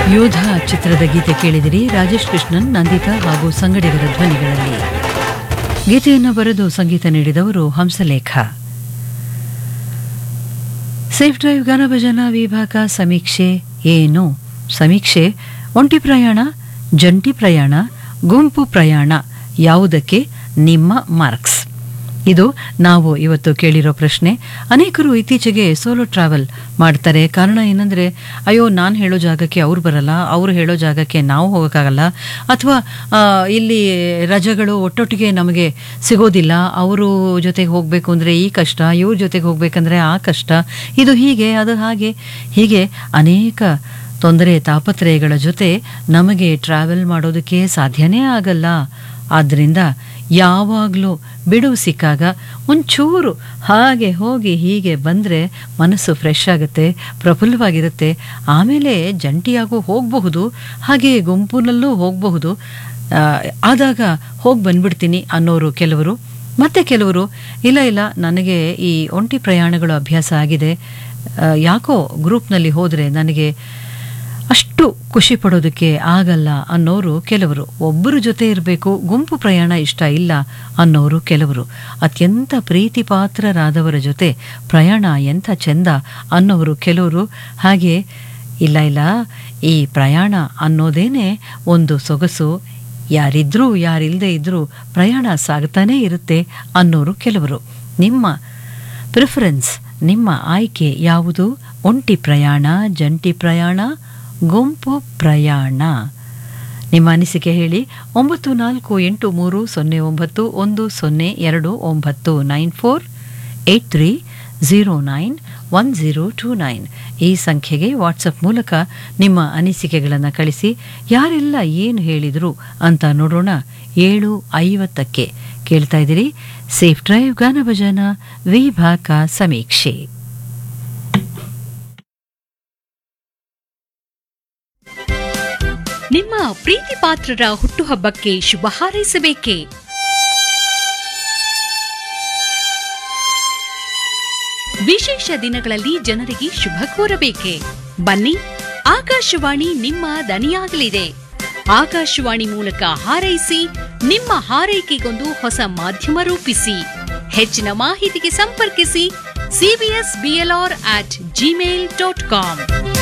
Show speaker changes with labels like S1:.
S1: ಯೋಧ ಚಿತ್ರದ ಗೀತೆ ಕೇಳಿದಿರಿ ರಾಜೇಶ್ ಕೃಷ್ಣನ್ ನಂದಿತಾ ಹಾಗೂ ಸಂಗಡಿಗರ ಧ್ವನಿಗಳಲ್ಲಿ ಗೀತೆಯನ್ನು ಬರೆದು ಸಂಗೀತ ನೀಡಿದವರು ಹಂಸಲೇಖ ಸೇಫ್ ಡ್ರೈವ್ ಗಾನಭಜನ ವಿಭಾಗ ಸಮೀಕ್ಷೆ ಏನು ಸಮೀಕ್ಷೆ ಒಂಟಿ ಪ್ರಯಾಣ ಜಂಟಿ ಪ್ರಯಾಣ ಗುಂಪು ಪ್ರಯಾಣ ಯಾವುದಕ್ಕೆ ನಿಮ್ಮ ಮಾರ್ಕ್ಸ್ ಇದು ನಾವು ಇವತ್ತು ಕೇಳಿರೋ ಪ್ರಶ್ನೆ ಅನೇಕರು ಇತ್ತೀಚೆಗೆ ಸೋಲೋ ಟ್ರಾವೆಲ್ ಮಾಡ್ತಾರೆ ಕಾರಣ ಏನಂದರೆ ಅಯ್ಯೋ ನಾನು ಹೇಳೋ ಜಾಗಕ್ಕೆ ಅವ್ರು ಬರಲ್ಲ ಅವರು ಹೇಳೋ ಜಾಗಕ್ಕೆ ನಾವು ಹೋಗೋಕ್ಕಾಗಲ್ಲ ಅಥವಾ ಇಲ್ಲಿ ರಜೆಗಳು ಒಟ್ಟೊಟ್ಟಿಗೆ ನಮಗೆ ಸಿಗೋದಿಲ್ಲ ಅವರು ಜೊತೆಗೆ ಹೋಗಬೇಕು ಅಂದರೆ ಈ ಕಷ್ಟ ಇವ್ರ ಜೊತೆಗೆ ಹೋಗಬೇಕಂದ್ರೆ ಆ ಕಷ್ಟ ಇದು ಹೀಗೆ ಅದು ಹಾಗೆ ಹೀಗೆ ಅನೇಕ ತೊಂದರೆ ತಾಪತ್ರಯಗಳ ಜೊತೆ ನಮಗೆ ಟ್ರಾವೆಲ್ ಮಾಡೋದಕ್ಕೆ ಸಾಧ್ಯನೇ ಆಗಲ್ಲ ಆದ್ದರಿಂದ ಯಾವಾಗಲೂ ಬಿಡುವು ಸಿಕ್ಕಾಗ ಒಂಚೂರು ಹಾಗೆ ಹೋಗಿ ಹೀಗೆ ಬಂದರೆ ಮನಸ್ಸು ಫ್ರೆಶ್ ಆಗುತ್ತೆ ಪ್ರಫುಲ್ಲವಾಗಿರುತ್ತೆ ಆಮೇಲೆ ಜಂಟಿಯಾಗೂ ಹೋಗಬಹುದು ಹಾಗೆ ಗುಂಪಿನಲ್ಲೂ ಹೋಗಬಹುದು ಆದಾಗ ಹೋಗಿ ಬಂದ್ಬಿಡ್ತೀನಿ ಅನ್ನೋರು ಕೆಲವರು ಮತ್ತೆ ಕೆಲವರು ಇಲ್ಲ ಇಲ್ಲ ನನಗೆ ಈ ಒಂಟಿ ಪ್ರಯಾಣಗಳು ಅಭ್ಯಾಸ ಆಗಿದೆ ಯಾಕೋ ಗ್ರೂಪ್ನಲ್ಲಿ ಹೋದರೆ ನನಗೆ ಅಷ್ಟು ಖುಷಿ ಪಡೋದಕ್ಕೆ ಆಗಲ್ಲ ಅನ್ನೋರು ಕೆಲವರು ಒಬ್ಬರ ಜೊತೆ ಇರಬೇಕು ಗುಂಪು ಪ್ರಯಾಣ ಇಷ್ಟ ಇಲ್ಲ ಅನ್ನೋರು ಕೆಲವರು ಅತ್ಯಂತ ಪ್ರೀತಿ ಪಾತ್ರರಾದವರ ಜೊತೆ ಪ್ರಯಾಣ ಎಂಥ ಚೆಂದ ಅನ್ನೋರು ಕೆಲವರು ಹಾಗೆ ಇಲ್ಲ ಇಲ್ಲ ಈ ಪ್ರಯಾಣ ಅನ್ನೋದೇನೆ ಒಂದು ಸೊಗಸು ಯಾರಿದ್ರೂ ಯಾರಿಲ್ಲದೆ ಇದ್ರೂ ಪ್ರಯಾಣ ಸಾಗ್ತಾನೇ ಇರುತ್ತೆ ಅನ್ನೋರು ಕೆಲವರು ನಿಮ್ಮ ಪ್ರಿಫರೆನ್ಸ್ ನಿಮ್ಮ ಆಯ್ಕೆ ಯಾವುದು ಒಂಟಿ ಪ್ರಯಾಣ ಜಂಟಿ ಪ್ರಯಾಣ ಗುಂಪು ಪ್ರಯಾಣ ನಿಮ್ಮ ಅನಿಸಿಕೆ ಹೇಳಿ ಒಂಬತ್ತು ನಾಲ್ಕು ಎಂಟು ಮೂರು ಸೊನ್ನೆ ಒಂಬತ್ತು ಒಂದು ಸೊನ್ನೆ ಎರಡು ಒಂಬತ್ತು nine four eight three zero nine one zero two nine ಈ ಸಂಖ್ಯೆಗೆ ವಾಟ್ಸಪ್ ಮೂಲಕ ನಿಮ್ಮ ಅನಿಸಿಕೆಗಳನ್ನು ಕಳಿಸಿ ಯಾರೆಲ್ಲ ಏನು ಹೇಳಿದರು ಅಂತ ನೋಡೋಣ ಏಳು ಐವತ್ತಕ್ಕೆ ಕೇಳ್ತಾ ಇದ್ದೀರಿ ಸೇಫ್ ಡ್ರೈವ್ ಗಾನಭಜನ ವಿಭಾಗ ಸಮೀಕ್ಷೆ
S2: ನಿಮ್ಮ ಪ್ರೀತಿ ಪಾತ್ರರ ಹುಟ್ಟುಹಬ್ಬಕ್ಕೆ ಶುಭ ಹಾರೈಸಬೇಕೇ ವಿಶೇಷ ದಿನಗಳಲ್ಲಿ ಜನರಿಗೆ ಶುಭ ಕೋರಬೇಕೆ ಬನ್ನಿ ಆಕಾಶವಾಣಿ ನಿಮ್ಮ ದನಿಯಾಗಲಿದೆ ಆಕಾಶವಾಣಿ ಮೂಲಕ ಹಾರೈಸಿ ನಿಮ್ಮ ಹಾರೈಕೆಗೊಂದು ಹೊಸ ಮಾಧ್ಯಮ ರೂಪಿಸಿ ಹೆಚ್ಚಿನ ಮಾಹಿತಿಗೆ ಸಂಪರ್ಕಿಸಿ CBS BLR at Gmail dot com